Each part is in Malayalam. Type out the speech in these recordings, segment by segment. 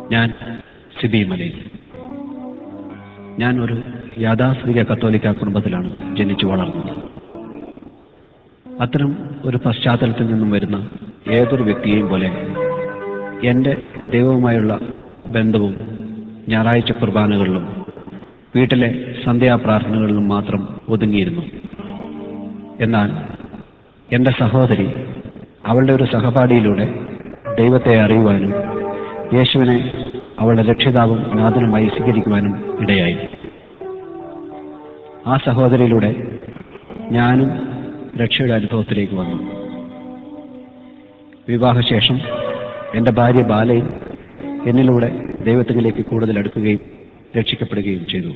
ഞാൻ സിബി മലയിൽ ഞാൻ ഒരു യാഥാസ്ഥിതിക കത്തോലിക്ക കുടുംബത്തിലാണ് ജനിച്ചു വളർന്നത് അത്തരം ഒരു പശ്ചാത്തലത്തിൽ നിന്നും വരുന്ന ഏതൊരു വ്യക്തിയെയും പോലെ എൻ്റെ ദൈവവുമായുള്ള ബന്ധവും ഞായറാഴ്ച കുർബാനകളിലും വീട്ടിലെ സന്ധ്യാപ്രാർത്ഥനകളിലും മാത്രം ഒതുങ്ങിയിരുന്നു എന്നാൽ എൻ്റെ സഹോദരി അവളുടെ ഒരു സഹപാഠിയിലൂടെ ദൈവത്തെ അറിയുവാനും യേശുവിനെ അവളുടെ രക്ഷിതാവും നാഥനുമായി സ്വീകരിക്കുവാനും ഇടയായി ആ സഹോദരിയിലൂടെ ഞാനും രക്ഷയുടെ അനുഭവത്തിലേക്ക് വന്നു വിവാഹശേഷം എൻ്റെ ഭാര്യ ബാലയും എന്നിലൂടെ ദൈവത്തിലേക്ക് കൂടുതൽ അടുക്കുകയും രക്ഷിക്കപ്പെടുകയും ചെയ്തു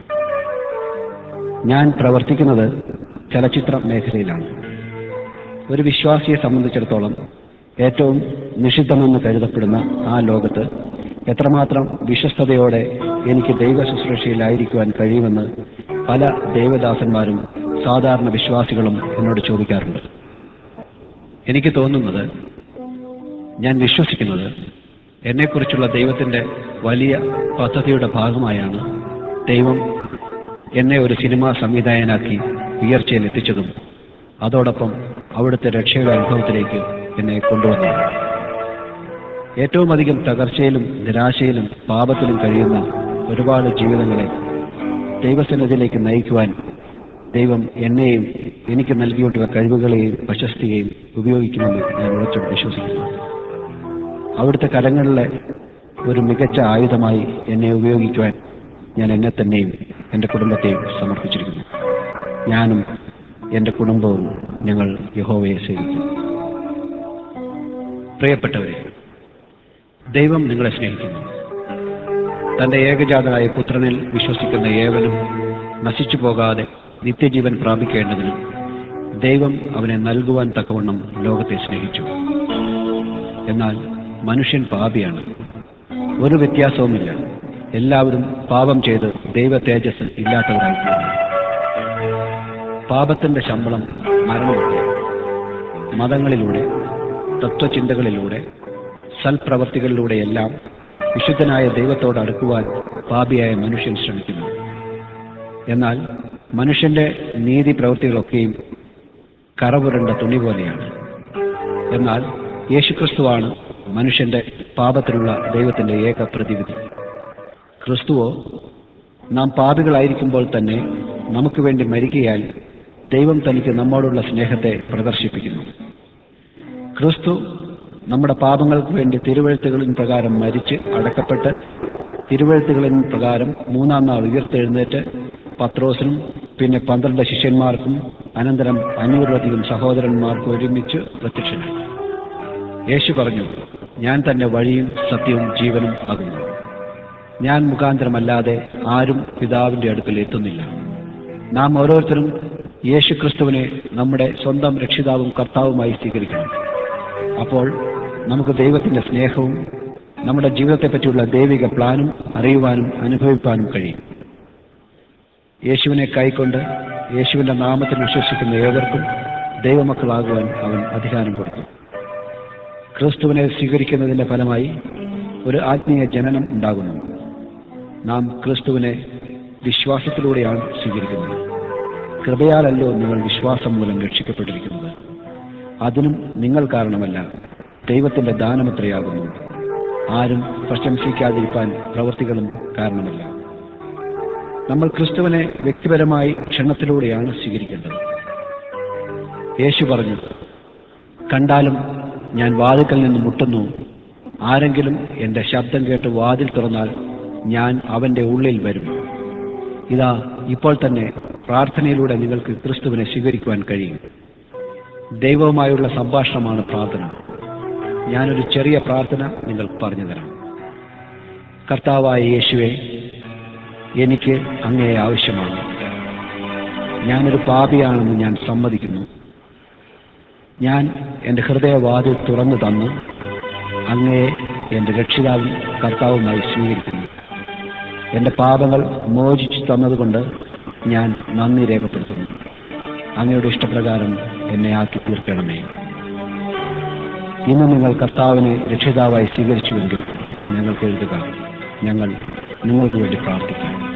ഞാൻ പ്രവർത്തിക്കുന്നത് ചലച്ചിത്ര മേഖലയിലാണ് ഒരു വിശ്വാസിയെ സംബന്ധിച്ചിടത്തോളം ഏറ്റവും നിഷിദ്ധമെന്ന് കരുതപ്പെടുന്ന ആ ലോകത്ത് എത്രമാത്രം വിശ്വസ്തയോടെ എനിക്ക് ദൈവ ശുശ്രൂഷയിലായിരിക്കുവാൻ കഴിയുമെന്ന് പല ദൈവദാസന്മാരും സാധാരണ വിശ്വാസികളും എന്നോട് ചോദിക്കാറുണ്ട് എനിക്ക് തോന്നുന്നത് ഞാൻ വിശ്വസിക്കുന്നത് എന്നെക്കുറിച്ചുള്ള ദൈവത്തിൻ്റെ വലിയ പദ്ധതിയുടെ ഭാഗമായാണ് ദൈവം എന്നെ ഒരു സിനിമാ സംവിധായകനാക്കി ഉയർച്ചയിൽ എത്തിച്ചതും അതോടൊപ്പം അവിടുത്തെ രക്ഷയുടെ അനുഭവത്തിലേക്ക് എന്നെ കൊണ്ടുവന്നത് ഏറ്റവും അധികം തകർച്ചയിലും നിരാശയിലും പാപത്തിലും കഴിയുന്ന ഒരുപാട് ജീവിതങ്ങളെ ദൈവസന്നിധിയിലേക്ക് നയിക്കുവാൻ ദൈവം എന്നെയും എനിക്ക് നൽകിയിട്ടുള്ള കഴിവുകളെയും പ്രശസ്തിയെയും ഉപയോഗിക്കുമെന്ന് ഞാൻ ഉറച്ചു വിശ്വസിക്കുന്നു അവിടുത്തെ കരങ്ങളിലെ ഒരു മികച്ച ആയുധമായി എന്നെ ഉപയോഗിക്കുവാൻ ഞാൻ എന്നെ തന്നെയും എൻ്റെ കുടുംബത്തെയും സമർപ്പിച്ചിരിക്കുന്നു ഞാനും എൻ്റെ കുടുംബവും ഞങ്ങൾ യഹോവയെ സേവിക്കും പ്രിയപ്പെട്ടവരെ ദൈവം നിങ്ങളെ സ്നേഹിക്കുന്നു തൻ്റെ ഏകജാതനായ പുത്രനിൽ വിശ്വസിക്കുന്ന ഏവനും നശിച്ചു പോകാതെ നിത്യജീവൻ പ്രാപിക്കേണ്ടതിന് ദൈവം അവനെ നൽകുവാൻ തക്കവണ്ണം ലോകത്തെ സ്നേഹിച്ചു എന്നാൽ മനുഷ്യൻ പാപിയാണ് ഒരു വ്യത്യാസവുമില്ല എല്ലാവരും പാപം ചെയ്ത് ദൈവ തേജസ് ഇല്ലാത്തവരായിത്തീരുന്നു പാപത്തിന്റെ ശമ്പളം മരണമല്ല മതങ്ങളിലൂടെ തത്വചിന്തകളിലൂടെ സൽപ്രവർത്തികളിലൂടെയെല്ലാം വിശുദ്ധനായ ദൈവത്തോട് അടുക്കുവാൻ പാപിയായ മനുഷ്യൻ ശ്രമിക്കുന്നു എന്നാൽ മനുഷ്യന്റെ നീതി പ്രവൃത്തികളൊക്കെയും കറപുരണ്ട തുണി പോലെയാണ് എന്നാൽ യേശുക്രിസ്തുവാണ് മനുഷ്യന്റെ പാപത്തിനുള്ള ദൈവത്തിന്റെ ഏക പ്രതിവിധി ക്രിസ്തുവോ നാം പാപികളായിരിക്കുമ്പോൾ തന്നെ നമുക്ക് വേണ്ടി മരിക്കയാൽ ദൈവം തനിക്ക് നമ്മോടുള്ള സ്നേഹത്തെ പ്രദർശിപ്പിക്കുന്നു ക്രിസ്തു നമ്മുടെ പാപങ്ങൾക്ക് വേണ്ടി തിരുവഴുത്തുകളിൻ പ്രകാരം മരിച്ച് അടക്കപ്പെട്ട് തിരുവഴുത്തുകളിൻ പ്രകാരം മൂന്നാം നാൾ ഉയർത്തെഴുന്നേറ്റ് പത്രോസിനും പിന്നെ പന്ത്രണ്ട് ശിഷ്യന്മാർക്കും അനന്തരം അഞ്ഞൂറിലധികം സഹോദരന്മാർക്കും ഒരുമിച്ച് പ്രത്യക്ഷനായി യേശു പറഞ്ഞു ഞാൻ തന്നെ വഴിയും സത്യവും ജീവനും ആകുന്നു ഞാൻ മുഖാന്തരമല്ലാതെ ആരും പിതാവിന്റെ അടുക്കൽ എത്തുന്നില്ല നാം ഓരോരുത്തരും യേശു ക്രിസ്തുവിനെ നമ്മുടെ സ്വന്തം രക്ഷിതാവും കർത്താവുമായി സ്വീകരിക്കണം അപ്പോൾ നമുക്ക് ദൈവത്തിന്റെ സ്നേഹവും നമ്മുടെ ജീവിതത്തെ പറ്റിയുള്ള ദൈവിക പ്ലാനും അറിയുവാനും അനുഭവിപ്പാനും കഴിയും യേശുവിനെ കൈക്കൊണ്ട് യേശുവിന്റെ നാമത്തിൽ വിശ്വസിക്കുന്ന ഏവർക്കും ദൈവമക്കളാകുവാൻ അവൻ അധികാരം കൊടുത്തു ക്രിസ്തുവിനെ സ്വീകരിക്കുന്നതിന്റെ ഫലമായി ഒരു ആത്മീയ ജനനം ഉണ്ടാകുന്നു നാം ക്രിസ്തുവിനെ വിശ്വാസത്തിലൂടെയാണ് സ്വീകരിക്കുന്നത് കൃപയാലല്ലോ നിങ്ങൾ വിശ്വാസം മൂലം രക്ഷിക്കപ്പെട്ടിരിക്കുന്നത് അതിനും നിങ്ങൾ കാരണമല്ല ദൈവത്തിന്റെ ദാനമത്രയാകുന്നു ആരും പ്രശംസിക്കാതിരിക്കാൻ പ്രവൃത്തികളും കാരണമല്ല നമ്മൾ ക്രിസ്തുവിനെ വ്യക്തിപരമായി ക്ഷണത്തിലൂടെയാണ് സ്വീകരിക്കേണ്ടത് യേശു പറഞ്ഞു കണ്ടാലും ഞാൻ വാതിൽക്കൽ നിന്ന് മുട്ടുന്നു ആരെങ്കിലും എൻ്റെ ശബ്ദം കേട്ട് വാതിൽ തുറന്നാൽ ഞാൻ അവൻ്റെ ഉള്ളിൽ വരും ഇതാ ഇപ്പോൾ തന്നെ പ്രാർത്ഥനയിലൂടെ നിങ്ങൾക്ക് ക്രിസ്തുവിനെ സ്വീകരിക്കുവാൻ കഴിയും ദൈവവുമായുള്ള സംഭാഷണമാണ് പ്രാർത്ഥന ഞാനൊരു ചെറിയ പ്രാർത്ഥന നിങ്ങൾക്ക് പറഞ്ഞു തരാം കർത്താവായ യേശുവെ എനിക്ക് അങ്ങയെ ആവശ്യമാണ് ഞാനൊരു പാപിയാണെന്ന് ഞാൻ സമ്മതിക്കുന്നു ഞാൻ എൻ്റെ ഹൃദയവാതിൽ തുറന്നു തന്ന് അങ്ങയെ എൻ്റെ രക്ഷിതാവും കർത്താവുമായി സ്വീകരിക്കുന്നു എൻ്റെ പാപങ്ങൾ മോചിച്ചു തന്നതുകൊണ്ട് ഞാൻ നന്ദി രേഖപ്പെടുത്തുന്നു അങ്ങയുടെ ഇഷ്ടപ്രകാരം എന്നെ ആക്കി തീർക്കണമേ ഇന്ന് നിങ്ങൾ കർത്താവിനെ രക്ഷിതാവായി സ്വീകരിച്ചുവെങ്കിൽ ഞങ്ങൾക്ക് എഴുതുക ഞങ്ങൾ നിങ്ങൾക്ക് വേണ്ടി പ്രാർത്ഥിക്കാം